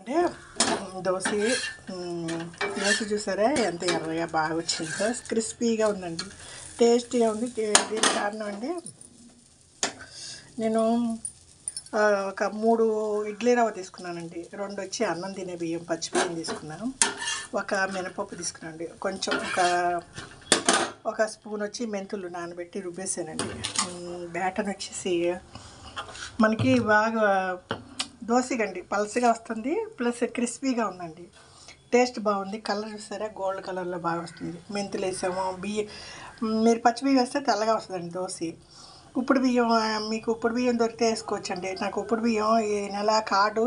అంటే ఉమ్, దోశ ఉమ్, దోశ చూసారా ఎంత ఎర్రగా బాగా వచ్చిందో క్రిస్పీగా ఉందండి టేస్టీగా ఉంది దే- దీనికి కారణం అండి నేను ఆ, ఒక మూడు ఇడ్లీ రవ్వ తీసుకున్నానండి రెండు వచ్చి అన్నం తినే బియ్యం పచ్చి బియ్యం తీసుకున్నాను ఒక మినపప్పు తీసుకున్నానండి కొంచెం ఒక ఒక స్పూన్ వచ్చి మెంతులు నానబెట్టి రుబ్బేసానండి ఉమ్, బ్యాటర్ వచ్చేసి మనకి బాగా దోశగండి పల్సగా వస్తుంది ప్లస్ క్రిస్పీగా ఉందండి టేస్ట్ బాగుంది కలర్ చూసారా గోల్డ్ కలర్లో బాగా వస్తుంది మెంతులు వేసాము బియ్య మీరు పచ్చి బియ్యం వేస్తే తెల్లగా వస్తుందండి దోశ ఉప్పుడు బియ్యం ఆ, మీకు ఉప్పుడు బియ్యం దొరికితే వేసుకోవచ్చండి నాకు ఉప్పుడు బియ్యం ఈ నెల కార్డు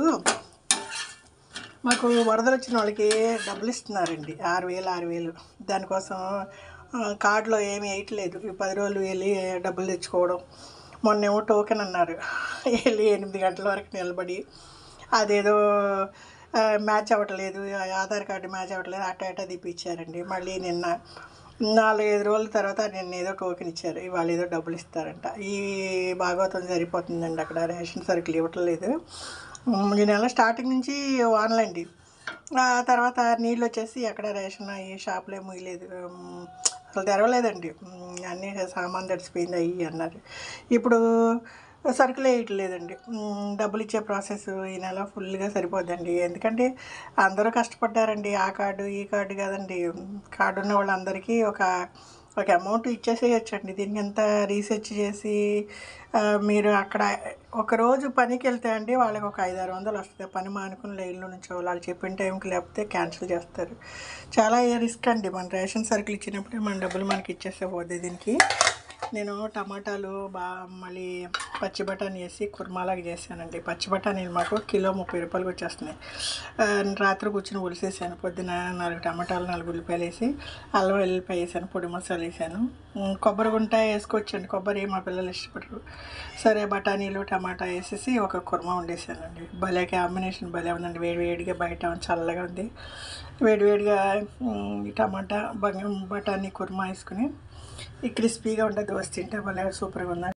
మాకు వరదలు వచ్చిన వాళ్ళకి డబ్బులు ఇస్తున్నారండి ఆరు వేలు ఆరు వేలు దానికోసం ఆ, కార్డులో ఏమీ వేయట్లేదు ఈ పది రోజులు వెళ్ళి డబ్బులు తెచ్చుకోవడం మొన్నేమో టోకెన్ అన్నారు వెళ్ళి ఎనిమిది గంటల వరకు నిలబడి అదేదో ఆ, మ్యాచ్ అవ్వట్లేదు ఆ ఆధార్ కార్డు మ్యాచ్ అవ్వట్లేదు అట్ట అట్ట తిప్పించారండి మళ్ళీ నిన్న నాలుగైదు రోజుల తర్వాత నిన్న ఏదో టోకెన్ ఇచ్చారు ఇవాళ ఏదో డబ్బులు ఇస్తారంట ఈ భాగవతం సరిపోతుందండి అక్కడ రేషన్ సరుకులు ఇవ్వట్లేదు ఉమ్, ఈ నెల స్టార్టింగ్ నుంచి వానలండి ఆ తర్వాత నీళ్ళు వచ్చేసి అక్కడ రేషన్ ఈ షాపులో ముయ్యలేదు ఉమ్, అసలు తెరవలేదండి ఉమ్, అన్నీ సామాన్ తడిసిపోయింది అయ్యి అన్నారు ఇప్పుడు సరుకులు వేయట్లేదండి ఉమ్, డబ్బులు ఇచ్చే ప్రాసెస్ ఈ నెల ఫుల్గా సరిపోద్దండి ఎందుకంటే అందరూ కష్టపడ్డారండి ఆ కార్డు ఈ కార్డు కాదండి కార్డు ఉన్న వాళ్ళందరికీ ఒక ఒక అమౌంట్ ఇచ్చేసేయచ్చండి దీనికి ఎంత రీసెర్చ్ చేసి ఆ, మీరు అక్కడ ఒక రోజు పనికి వెళ్తే అండి వాళ్ళకి ఒక ఐదు ఆరు వందలు వస్తుంది పని మానుకుని లైన్లో నుంచి వాళ్ళు చెప్పిన టైంకి లేకపోతే క్యాన్సిల్ చేస్తారు చాలా రిస్క్ అండి మన రేషన్ సరుకులు ఇచ్చినప్పుడే మన డబ్బులు మనకి ఇచ్చేస్తే పోద్ది దీనికి నేను టమాటాలు బాగా మళ్ళీ పచ్చి బఠానీ వేసి కుర్మాలాగా చేశానండి పచ్చి బఠానీలు మాకు కిలో ముప్పై రూపాయలకి వచ్చేస్తున్నాయి ఆ, రాత్రి కూర్చుని ఉలిసేసాను పొద్దున నాలుగు టమాటాలు నాలుగు ఉల్లిపాయలు వేసి అల్లం వెల్లిపాయ వేసాను పొడి మసాలా వేసాను ఉమ్, కొబ్బరి గుంట వేసుకోవచ్చండి కొబ్బరి మా పిల్లలు ఇష్టపడరు సరే బఠానీలు టమాటా వేసేసి ఒక కుర్మా వండేసానండి భలే కాంబినేషన్ భలే ఉందండి వేడి వేడిగా బయట చల్లగా ఉంది వేడి వేడిగా ఉమ్, ఈ టమాటా బంగ బఠానీ కుర్మా వేసుకుని ఈ క్రిస్పీగా ఉండే దోశ తింటే భలే సూపర్గా ఉందండి